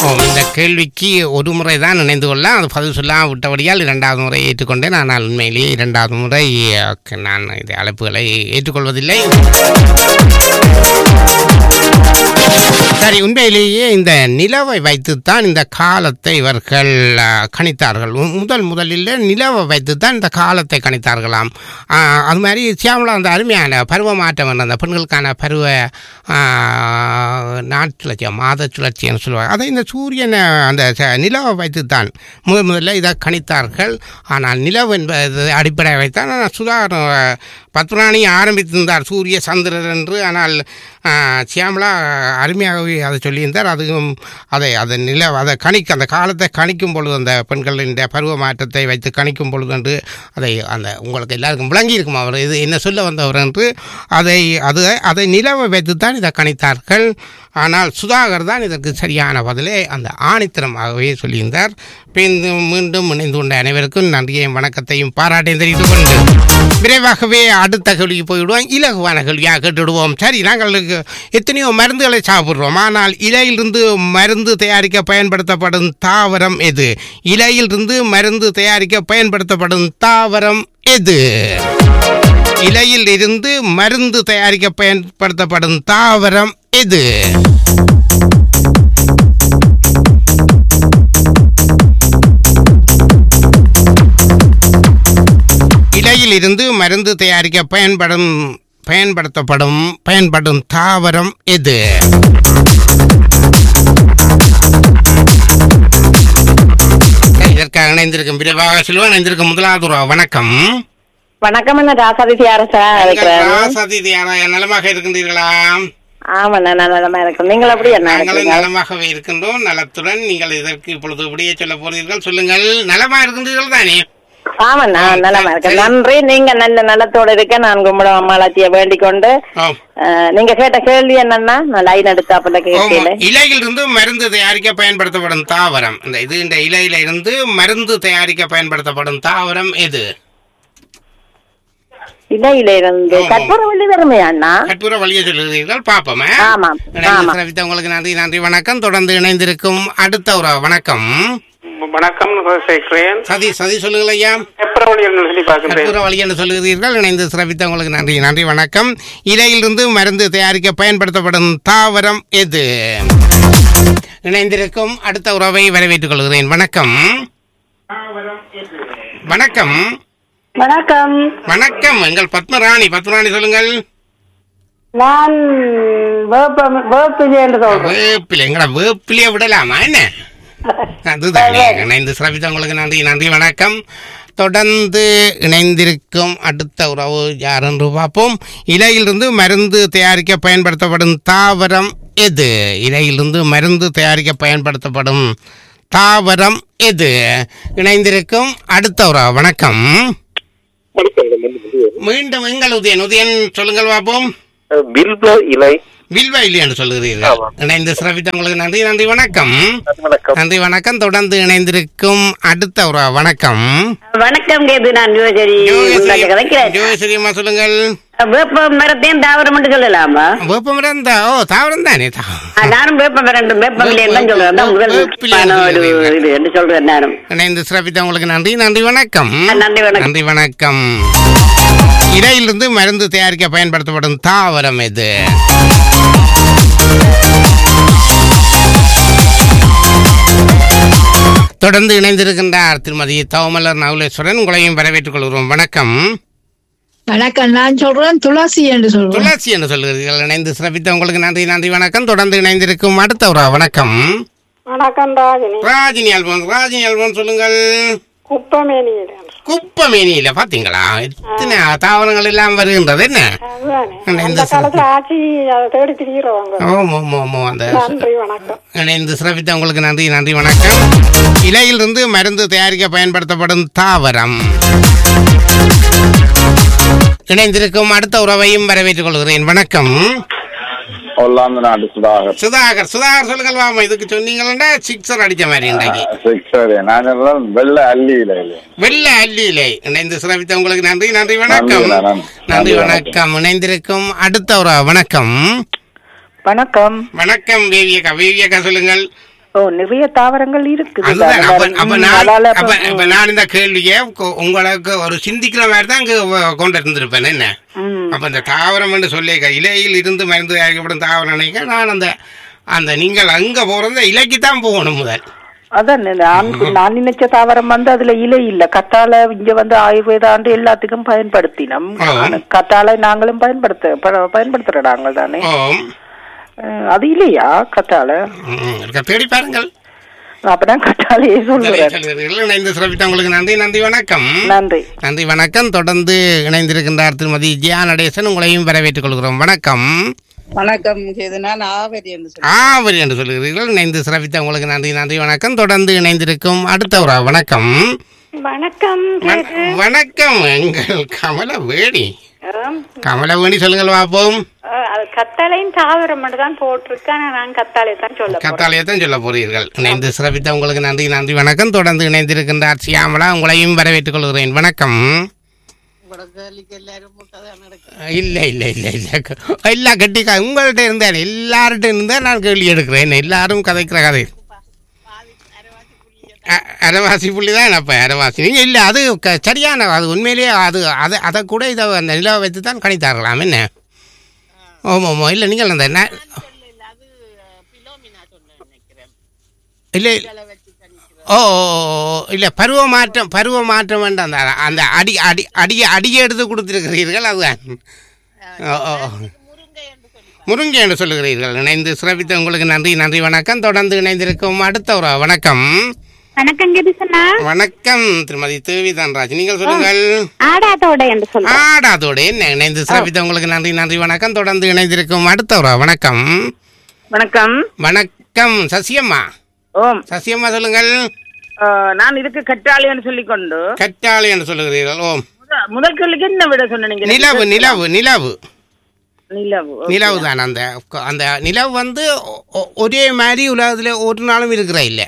ஓ இந்த கேள்விக்கு ஒரு முறை தான் நினைந்து கொள்ள அது பதில் சொல்லாம விட்டபடியால் இரண்டாவது முறை ஏற்றுக்கொண்டேன் ஆனால் உண்மையிலேயே இரண்டாவது முறை அஹ், நான் இந்த அழைப்புகளை ஏற்றுக்கொள்வதில்லை சரி உண்மையிலேயே இந்த நிலவை வைத்துத்தான் இந்த காலத்தை இவர்கள் அஹ், கணித்தார்கள் மு- முதல் முதலில் நிலவை வைத்துத்தான் இந்த காலத்தை கணித்தார்களாம் அஹ், அது மாதிரி சியாமலா அந்த அருமையான பருவ மாற்றம் என்ற அந்த பெண்களுக்கான பருவ அஹ், நாட் சுழற்சி மாத சுழற்சின்னு சொல்லுவாங்க அதை இந்த சூரியனை அந்த ச- நிலவை வைத்துத்தான் முதல் முதல்ல இதை கணித்தார்கள் ஆனால் நிலவு என்பது அடிப்படை வைத்தான் ஆனால் சுதாகர் அஹ், பத்மராணி ஆரம்பித்திருந்தார் சூரிய சந்திரர் என்று ஆனால் அஹ், சியாமலா அருமையாகவே அதை சொல்லியிருந்தார் அதுவும் அதை அதை நில அதை கணிக்க அந்த காலத்தை கணிக்கும் பொழுது அந்த பெண்களின் பருவ மாற்றத்தை வைத்து கணிக்கும் பொழுது என்று அதை அந்த உங்களுக்கு எல்லாருக்கும் விளங்கி இருக்கும் அவர் இது என்ன சொல்ல வந்தவர் என்று அதை அது அதை நிலவை வைத்துத்தான் இதை கணித்தார்கள் ஆனால் சுதாகர் தான் இதற்கு சரியான பதிலை அந்த ஆணித்தரமாகவே சொல்லியிருந்தார் மீண்டும் மீண்டும் இணைந்து கொண்ட அனைவருக்கும் நன்றியையும் வணக்கத்தையும் பாராட்டையும் தெரிவித்துக் கொண்டு விரைவாகவே அடுத்த கேள்விக்கு போய்விடுவோம் இலகுவான கேள்வியாக கேட்டுவிடுவோம் சரி நாங்கள் எத்தனையோ மருந்துகளை சாப்பிட்றோம் ஆனால் இலையிலிருந்து மருந்து தயாரிக்க பயன்படுத்தப்படும் தாவரம் எது இலையிலிருந்து மருந்து தயாரிக்க பயன்படுத்தப்படும் தாவரம் எது இலையில் இருந்து மருந்து தயாரிக்க பயன்படுத்தப்படும் தாவரம் எது இலையில் இருந்து மருந்து தயாரிக்க பயன்படும் பயன்படுத்தப்படும் பயன்படும் தாவரம் எது இதற்காக இணைந்திருக்கும் விரைவாக சொல்லுவோம் இணைந்திருக்கும் முதலாவது ஒரு வணக்கம் வணக்கம் அண்ணா ராசாதி அரசா இருக்கிறேன் ராசாதி தியாராய நலமாக இருக்கின்றீர்களா ஆமா நான் நலமா இருக்கும் நீங்கள் எப்படி என்ன நாங்களும் இருக்கீங்க நலமாகவே இருக்கின்றோம் நலத்துடன் நீங்கள் இதற்கு இப்பொழுது விடிய சொல்ல போறீர்கள் சொல்லுங்கள் நலமா இருக்கின்றீர்கள் தானே ஆமாண்ணா நலமா இருக்கேன் நன்றி நீங்க நல்ல நலத்தோட இருக்க நான் கும்பிடும் அம்மாளாத்திய வேண்டிக் கொண்டு ஆம். அஹ், நீங்க கேட்ட கேள்வி என்னன்னா நான் லைன் எடுத்தாப்புல ஆமா. கேட்கல இலையிலிருந்து மருந்து தயாரிக்க பயன்படுத்தப்படும் தாவரம் இந்த இது இந்த இலையில இருந்து மருந்து தயாரிக்க பயன்படுத்தப்படும் தாவரம் எது இலையில இருந்து ஆமா. கற்பூரவள்ளி வருமையா அண்ணா கற்பூர வழியை சொல்லுகிறீர்கள் பாப்போமே ஆமாம் இணைந்து ஆமா சிறப்பித்த உங்களுக்கு நன்றி நன்றி வணக்கம் தொடர்ந்து இணைந்திருக்கும் அடுத்த ஒரு வணக்கம் வணக்கம் சேர்க்கிறேன் சதி சதி சொல்லுங்கள் ஐயா பெப்பரவழி என்று சொல்லி பார்க்கின்றேன் கற்பூர வழி என்று சொல்லுகிறீர்கள் இணைந்து சிறப்பித்த உங்களுக்கு நன்றி நன்றி வணக்கம் இலையிலிருந்து மருந்து தயாரிக்க பயன்படுத்தப்படும் தாவரம் எது இணைந்திருக்கும் அடுத்த உறவை வரவேற்றுக் கொள்கிறேன் வணக்கம் வணக்கம் வணக்கம் வணக்கம் எங்கள் பத்மராணி பத்மராணி சொல்லுங்கள் நான் வேப்பம் வேப்பிலை என்று சொல்றேன் வேப்பிலை எங்கடா வேப்பிலையே விடலாமா என்ன அதுதானே இணைந்து சிறப்பித்த உங்களுக்கு நன்றி நன்றி வணக்கம் தொடர்ந்து இணைந்திருக்கும் அடுத்த உறவு யார் என்று பார்ப்போம் இலையிலிருந்து மருந்து தயாரிக்க பயன்படுத்தப்படும் தாவரம் எது இலையிலிருந்து மருந்து தயாரிக்க பயன்படுத்தப்படும் தாவரம் எது இணைந்திருக்கும் அடுத்த உறவு வணக்கம் மீண்டும் எங்கள் உதயன் உதயன் சொல்லுங்கள் பார்ப்போம் பில்போ இலை வில்வா இல்லையா என்று சொல்லுகிறீர்கள் ஆமா. இணைந்து சிறப்பித்த உங்களுக்கு நன்றி நன்றி வணக்கம் வணக்கம் நன்றி வணக்கம் தொடர்ந்து இணைந்திருக்கும் அடுத்த ஒரு வணக்கம் வணக்கம் கேது நான் யோசரி கதைக்கிறேன் ஜோசிரியம்மா சொல்லுங்கள் வேப்ப மரத்தையும் தாவரம் என்று சொல்லலாமா வேப்பம் இருந்தா ஓ தாவரம் தானே தா- ஆ, நானும் வேப்பம் மரம் வேப்பம் தான் சொல்றேன் அதான் முதல் வேப்பிலை முக்கியமான ஒரு சொல்றீங்க. இது என்று சொல்றேன் நானும் இணைந்து சிறப்பித்த உங்களுக்கு நன்றி நன்றி வணக்கம் ஆ, நன்றி வணக்கம் நன்றி வணக்கம் இலையிலிருந்து மருந்து தயாரிக்க பயன்படுத்தப்படும் தாவரம் எது தொடர்ந்து இணைந்திருக்கின்றார் திருமதி தவமலர் நவுலேஸ்வரன் உங்களையும் வரவேற்றுக் கொள்கிறோம் வணக்கம் வணக்கம் நான் சொல்றேன் துளசி என்று சொல்றேன் துளசி என்று சொல்கிறீர்கள் இணைந்து சிறப்பித்த உங்களுக்கு நன்றி நன்றி வணக்கம் தொடர்ந்து இணைந்திருக்கும் அடுத்த ஒரு வணக்கம் வணக்கம் ராஜினி ராஜினி அல்போன் ராஜினி அல்போன் சொல்லுங்கள் குப்பமேனியில குப்பமேனியில பாத்தீங்களா எத்தனை தாவரங்கள் எல்லாம் வருகின்றது என்ன அதுதானே இந்த அந்த காலத்துல ஆட்சி அதை தேடி திரிகிறவங்க ஓமோ ஓமோ ஓமோ அந்த நன்றி வணக்கம் இணைந்து சிறப்பித்த உங்களுக்கு நன்றி நன்றி வணக்கம் இலையிலிருந்து மருந்து தயாரிக்க பயன்படுத்தப்படும் தாவரம் இணைந்திருக்கும் அடுத்த உறவையும் வரவேற்றுக் கொள்கிறேன் வணக்கம் ஒல்லாந்து நாட்டு சுதாகர் சுதாகர் சுதாகர் சொல்லுங்கள் வாமா இதுக்கு சொன்னீங்களா சிக்ஸர் அடிச்ச மாதிரி இன்றைக்கு சரி நான் எல்லாம் வெள்ளை அள்ளி இல்லை வெள்ள அள்ளியிலே இணைந்து சிறப்பித்த உங்களுக்கு நன்றி நன்றி வணக்கம் நன்றி, நன்றி. நன்றி நன்றி, வணக்கம் இணைந்திருக்கும் அடுத்த ஒரு வணக்கம் வணக்கம் வணக்கம் வேவியக்கா வேவியக்கா சொல்லுங்கள் ஓ நிறைய தாவரங்கள் இருக்குது அதுதான் அப்ப அப்ப நான் அதால அப்ப அப்ப- அப்ப நான் இந்த கேள்வியை கொ- உங்களுக்கு ஒரு சிந்திக்கிற மாதிரி தான் இங்க வ- கொண்டு இருந்திருப்பேன் என்ன ம். அப்ப இந்த தாவரம் என்று சொல்லி இலையில் இருந்து மருந்து தயாரிக்கப்படும் தாவரம் நினைக்க நான் அந்த அந்த நீங்கள் அங்க போறது இலைக்கு தான் போகணும் முதல் அதான் நான் நான் நினைச்ச தாவரம் வந்து அதுல இலை இல்ல கத்தாழை இங்க வந்து ஆயுர்வேதாண்டு எல்லாத்துக்கும் பயன்படுத்தினோம் ஆ. கத்தாழை நாங்களும் பயன்படுத்த ப- பயன்படுத்துற நாங்கள் தானே ஓம் அஹ், அது இல்லையா கத்தாழை ம், இருக்க தேடி பாருங்கள் அப்பதான் கத்தாழையே சொல்லுறேன் சொல்கிறீர்கள் இணைந்து சிறப்பித்த உங்களுக்கு நன்றி நன்றி வணக்கம் நன்றி நன்றி வணக்கம் தொடர்ந்து இணைந்திருக்கின்றார் திருமதி ஜியா நடேசன் உங்களையும் வரவேற்றுக் கொள்கிறோம் வணக்கம் வணக்கம் இது நான் ஆவரி என்று சொல்லி ஆவரி என்று சொல்கிறீர்கள் இணைந்து சிறப்பித்த உங்களுக்கு நன்றி நன்றி வணக்கம் தொடர்ந்து இணைந்திருக்கும் அடுத்த ஒரு வணக்கம் வணக்கம் வண- வணக்கம் எங்கள் கமலவேணி கமலவேணி சொல்லுங்கள் பார்ப்போம் கத்தாழையும் தாவரம் மட்டும் தான் போட்டிருக்கேன் நான் கத்தாழை தான் சொல்ல போறேன் கத்தாலையை தான் சொல்ல போறீர்கள் இணைந்து சிறப்பித்த உங்களுக்கு நன்றி நன்றி வணக்கம் தொடர்ந்து இணைந்திருக்கின்றார் சியாமலா உங்களையும் வரவேற்றுக் கொள்கிறேன் வணக்கம் இல்லை இல்லை இல்லை இல்லை எல்லாம் கட்டிக்கா உங்கள்கிட்ட இருந்தேன் எல்லார்கிட்ட இருந்தால் நான் கேள்வி எடுக்கிறேன் எல்லாரும் கதைக்கிற கதை அ- அரைவாசி புள்ளி தான் அப்போ அரைவாசி நீங்கள் இல்லை அது க- சரியான அது உண்மையிலேயே அது அதை அதை கூட இதை அந்த நிலவை வைத்து தான் கணித்தார்களாம் என்ன ஓமோ ஓமோ இல்லை நீங்கள் அந்த ந- இல்லை ஓ ஓ, ஓ, இல்லை பருவ மாற்றம் பருவ மாற்றம் வேண்டாம் அந்த அந்த அடி அடி அடியை அடியை எடுத்து கொடுத்திருக்கிறீர்கள் அதுதான் ஓ ஓ ஓ. முருங்கை என்று சொல்லுகிறீர்கள் இணைந்து சிறப்பித்த உங்களுக்கு நன்றி நன்றி வணக்கம் தொடர்ந்து இணைந்திருக்கும் அடுத்த ஒரு வணக்கம் வணக்கம் கிருஷ்ணா வணக்கம் திருமதி தேவி தன்ராஜ் நீங்கள் சொல்லுங்கள் ஆடாதோட என்று சொல்ல ஆடாதோடு என்ன இணைந்து சிறப்பித்த உங்களுக்கு நன்றி நன்றி வணக்கம் தொடர்ந்து இணைந்திருக்கும் அடுத்த ஒரு வணக்கம் வணக்கம் வணக்கம் சசியம்மா ஓம் சசியம்மா சொல்லுங்கள் அஹ், நான் இதுக்கு கற்றாழைன்னு சொல்லி கொண்டு கட்டாளி என்று சொல்லுகிறீர்கள் ஓம் முத- முதல் கேள்விக்கு என்ன விட சொன்னீங்க நிலவு நிலவு நிலவு நிலவு நிலவு தான் அந்த அந்த நிலவு வந்து ஒ- ஒ- ஒரே மாதிரி உலகத்தில் ஒரு நாளும் இருக்கிற இல்லை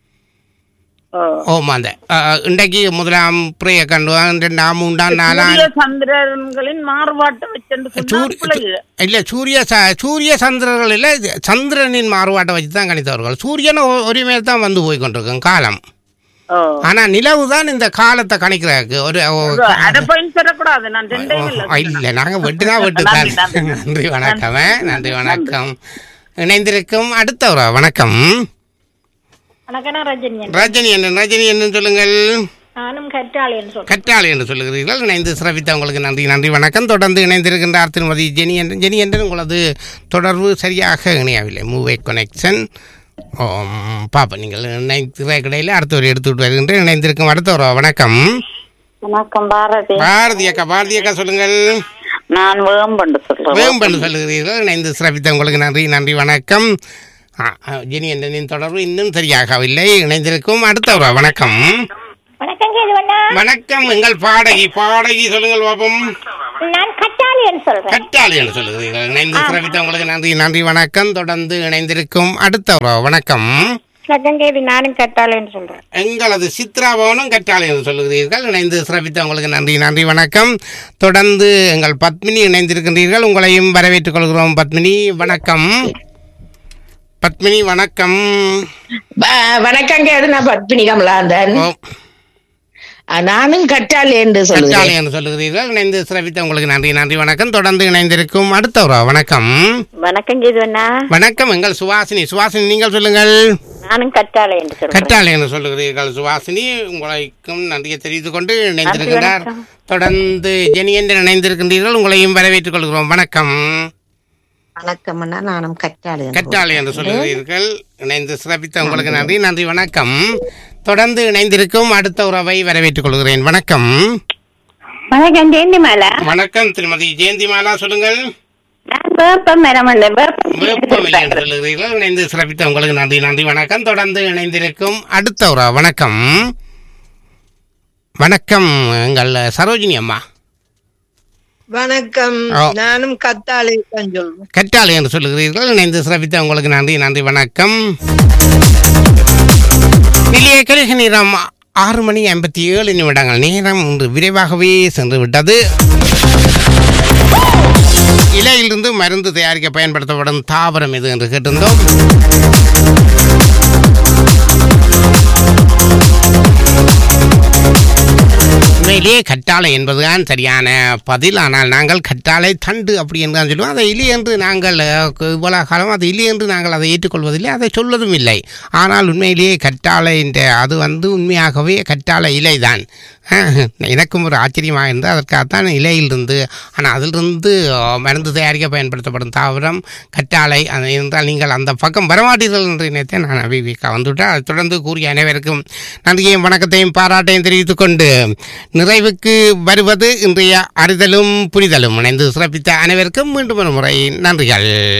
ஓ. ஓம் அந்த அஹ், இன்றைக்கு முதலாம் பிறைய கண்டு ரெண்டாம் மூன்றாம் நாலாம் சூரிய சந்திரன்களின் மாறுபாட்டை வச்சு சூரிய இல்லை சூரிய ச- சூரிய சந்திரர்கள் இல்லை இது சந்திரனின் மாறுபாட்டை வச்சு தான் கணித்தவர்கள் சூரியன் ஒ- ஒரே மாதிரி தான் வந்து போய் கொண்டிருக்கும் காலம் ஆனால் நிலவு தான் இந்த காலத்தை கணிக்கிறதுக்கு ஒரு ஒ- அரை பாயிண்ட் தரக்கூடாது நான் ரெண்டையும் இல்ல ஓ, இல்லை நாங்கள் வெட்டுனா வெட்டு தான் நன்றி வணக்கம் நன்றி வணக்கம் இணைந்திருக்கும் அடுத்த ஒரு வணக்கம் வணக்கம் நான் ரஜினி ரஜினி என்ன ரஜினி என்ன சொல்லுங்கள் நானும் கற்றாழை என்று சொல்றேன் கற்றாழை என்று சொல்லுகிறீர்கள் இணைந்து சிறப்பித்த உங்களுக்கு நன்றி நன்றி வணக்கம் தொடர்ந்து இணைந்திருக்கின்றார் திருமதி ஜெனி என்று ஜெனி என்று உங்களது தொடர்பு சரியாக இணையவில்லை மூவே கனெக்ஷன் பாப்பா நீங்கள் இணைக்கிற கிடையில அடுத்த ஒரு எடுத்துவிட்டு வருகின்ற இணைந்திருக்கும் அடுத்த ஒரு வணக்கம் வணக்கம் பாரதி பாரதி அக்கா பாரதி அக்கா சொல்லுங்கள் நான் வேம்பண்டு சொல்றேன் வேம்பன்று சொல்லுகிறீர்கள் இணைந்து சிறப்பித்த உங்களுக்கு நன்றி நன்றி வணக்கம் ஆ, ஆ, ஜெனி என்றனின் தொடர்பு இன்னும் சரியாகவில்லை இணைந்திருக்கும் அடுத்த ஒரு வணக்கம் வணக்கம் கேதுவண்ணா வணக்கம் எங்கள் பாடகி பாடகி சொல்லுங்கள் பாப்போம் நான் கற்றாழை என்று சொல்றேன் கட்டாளி என்று சொல்லுகிறீர்கள் இணைந்து சிறப்பித்த உங்களுக்கு நன்றி நன்றி வணக்கம் தொடர்ந்து இணைந்திருக்கும் அடுத்த ஒரு வணக்கம் வணக்கம் கேது நானும் கற்றாழை என்று சொல்றேன் எங்களது சித்ரா பவனும் கட்டாளி என்று சொல்லுகிறீர்கள் இணைந்து சிறப்பித்த உங்களுக்கு நன்றி நன்றி வணக்கம் தொடர்ந்து எங்கள் பத்மினி இணைந்திருக்கின்றீர்கள் உங்களையும் வரவேற்றுக் கொள்கிறோம் பத்மினி வணக்கம் பத்மினி வணக்கம் வணக்கம் கேது நான் பத்மினி கமலாந்தன் ஓ, நானும் கற்றாழை என்று கட்டாளி சொல்லுகிறேன் என்று சொல்லுகிறீர்கள் இணைந்து சிறப்பித்த உங்களுக்கு நன்றி நன்றி வணக்கம் தொடர்ந்து இணைந்திருக்கும் அடுத்த ஒரு வணக்கம் வணக்கம் கேதுவண்ணா வணக்கம் எங்கள் சுவாசினி சுவாசினி நீங்கள் சொல்லுங்கள் நானும் கற்றாழை என்று சொல்றேன் கட்டாளி என்று சொல்லுகிறீர்கள் சுவாசினி உங்களுக்கும் நன்றியை தெரிவித்துக் கொண்டு இணைந்திருக்கிறார் வணக்கம். தொடர்ந்து ஜெனி என்று இணைந்திருக்கின்றீர்கள் உங்களையும் வரவேற்றுக் கொள்கிறோம் வணக்கம் வணக்கம் அண்ணா நானும் கற்றாழை என்று கட்டாளி என்று சொல்லுகிறீர்கள் இணைந்து சிறப்பித்த உங்களுக்கு நன்றி நன்றி வணக்கம் தொடர்ந்து இணைந்திருக்கும் அடுத்த உறவை வரவேற்றுக் கொள்கிறேன் வணக்கம் வணக்கம் ஜெயந்தி மாலா வணக்கம் திருமதி ஜெயந்திமாலா சொல்லுங்கள் நான் வேப்பம் மரம் உண்டு வேப்பம் வேப்பமில்லை என்று சொல்லுகிறீர்கள் இணைந்து சிறப்பித்த உங்களுக்கு நன்றி நன்றி வணக்கம் தொடர்ந்து இணைந்திருக்கும் அடுத்த உறவு வணக்கம் வணக்கம் எங்கள் சரோஜினி அம்மா வணக்கம் ஓ. நானும் கத்தாழை தான் சொல்றேன் கற்றாழை என்று சொல்லுகிறீர்கள் இணைந்து சிறப்பித்த உங்களுக்கு நன்றி நன்றி வணக்கம் நிலைய கலிக நேரம் ஆறு மணி ஐம்பத்தி ஏழு நிமிடங்கள் நேரம் இன்று விரைவாகவே சென்று விட்டது இலையிலிருந்து மருந்து தயாரிக்க பயன்படுத்தப்படும் தாவரம் எது என்று கேட்டிருந்தோம் உண்மையிலேயே கற்றாழை என்பதுதான் சரியான பதில் ஆனால் நாங்கள் கற்றாழை தண்டு அப்படி என்று தான் சொல்லுவோம் அதை இலி என்று நாங்கள் அஹ், இவ்வளவு காலம் அது இலி என்று நாங்கள் அதை ஏற்றுக்கொள்வதில்லை அதை சொல்வதும் இல்லை ஆனால் உண்மையிலேயே கற்றாழை என்ற அது வந்து உண்மையாகவே கற்றாழை இலைதான் அஹ், எனக்கும் ஒரு ஆச்சரியமாக இருந்தது அதற்காகத்தான் இலையிலிருந்து ஆனால் அதிலிருந்து அஹ், மருந்து தயாரிக்க பயன்படுத்தப்படும் தாவரம் கற்றாழை அது என்றால் நீங்கள் அந்த பக்கம் வரமாட்டீர்கள் என்று நினைத்தேன் நான் அபிவிக்கா வந்துவிட்டால் அதை தொடர்ந்து கூறிய அனைவருக்கும் நன்றியையும் வணக்கத்தையும் பாராட்டையும் தெரிவித்துக் கொண்டு நிறைவுக்கு வருவது இன்றைய அறிதலும் புரிதலும் இணைந்து சிறப்பித்த அனைவருக்கும் மீண்டும் ஒரு முறை நன்றிகள்